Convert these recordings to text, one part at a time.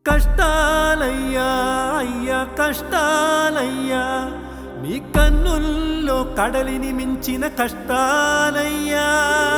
కష్టాలయ్యా అయ్యా కష్టాలయ్యా మీ కన్నుల్లో కడలిని మించిన కష్టాలయ్యా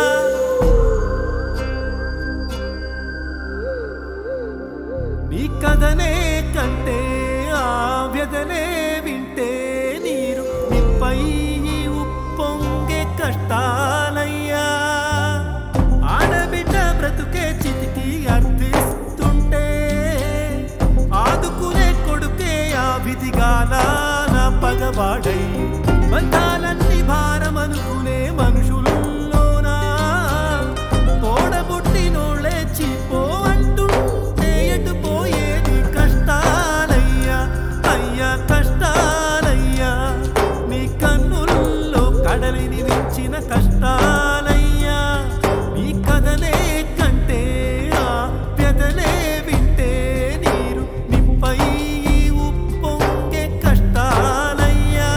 మీ కథనే కంటే ఆ వ్యధనే వింటే నీరు నిప్పై ఉప్పొంగే కష్టాలయ్యా ఆడబిడ్డ బ్రతుకే చితికి అర్థిస్తుంటే ఆదుకునే కొడుకే ఆ విధిగాల పగవాడై బంధాలన్నీ భారమనుకునే మనుషుల్లోనా తోడబుట్టినోళ్ళే చీపో అంటుంటే ఎటు పోయేది కష్టాలయ్యా అయ్యా కష్టాలయ్యా నీ కన్నుల్లో కడలిని మించిన కష్టాలయ్యా నీ కథనే కంటే ఆ పెదలే వింటే నీరు నిప్పై ఉప్పొంగే కష్టాలయ్యా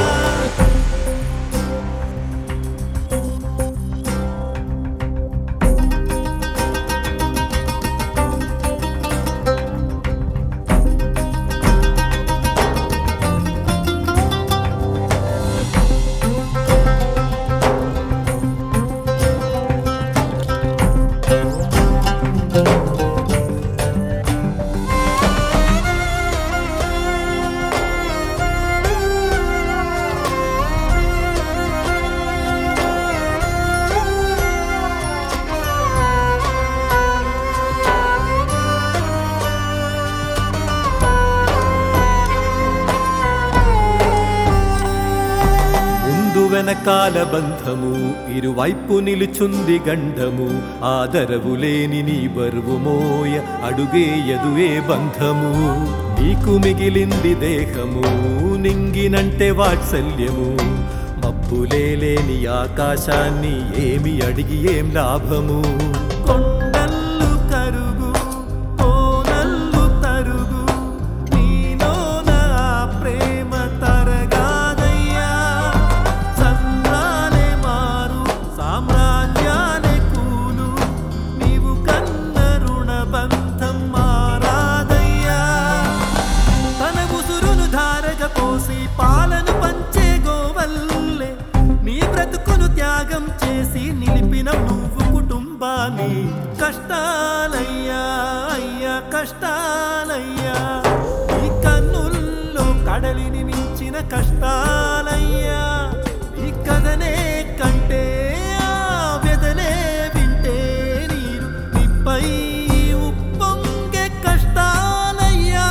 ముందు వెనకాల బంధము ఇరువైపు నిలుచుంది గండము ఆదరవు లేని నీ బరువు మోయ అడుగేయదు ఏ బంధము నీకు మిగిలింది దేహము నింగినంటే వాత్సల్యము మబ్బులే లేని ఆకాశాన్ని ఏమి అడిగి ఏం లాభము కొండల్లు కరుగు కోనల్లు తరుగు నీలోన ఆ ప్రేమ తరగాదయ్యా సంద్రాలే మారు సామ్రాజ్యాలే కూలు నీవు కన్న రుణ బంధం మారాదయ్యా తన ఉసురును ధారగ పోసి పాలను పంచే గోవల్లే నీ బ్రతుకును త్యాగం చేసి నిలిపిన నువ్వు కుటుంబాన్ని కష్టాలయ్యా అయ్యా కష్టాలయ్యా ఈ కన్నుల్లో కడలిని మించిన కష్టాలయ్యా ఈ కథనే కంటే ఆ వ్యధనే వింటే నీరు నిప్పై ఉప్పొంగే కష్టాలయ్యా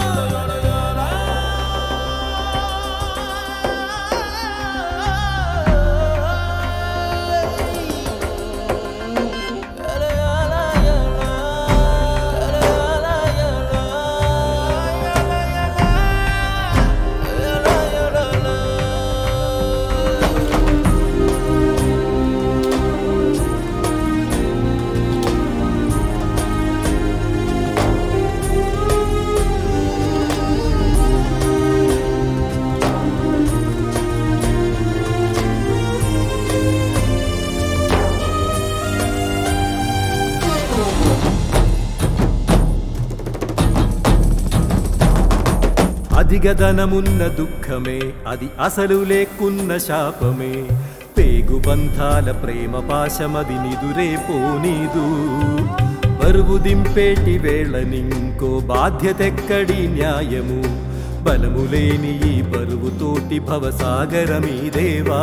అధిగదనమున్న దుఃఖమే అది అసలు లేకున్న శాపమే పేగు బంధాల ప్రేమ పాశమది నిదురే పోనీదు బరువు దింపేటి వేళనింకో బాధ్యతెక్కడి న్యాయము బలము లేని ఈ బరువుతోటి భవసాగరమీదేవా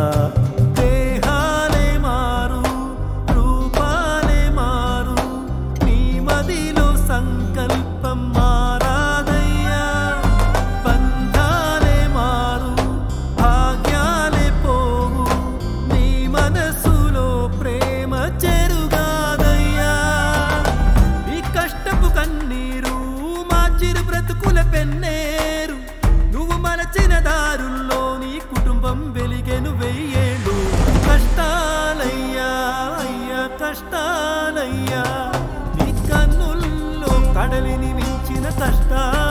దేహాలే మారు రూపాలే మారు నీ మదిలో సంకల్పం మారాదయ్యా బంధాలే మారు భాగ్యాలే పోవు నీ మనసులో ప్రేమ చెరుగాదయ్యా ఈ కష్టపు కన్నీరు మా చిరు బ్రతుకుల పెన్నేరు నువ్వు మలచిన దారుల్లో నీ కుటుంబం వెలిగెను వెయ్యేళ్ళు కష్టాలయ్యా అయ్యా కష్టాలయ్యా నీ కన్నుల్లో కడలిని మించిన కష్టాలు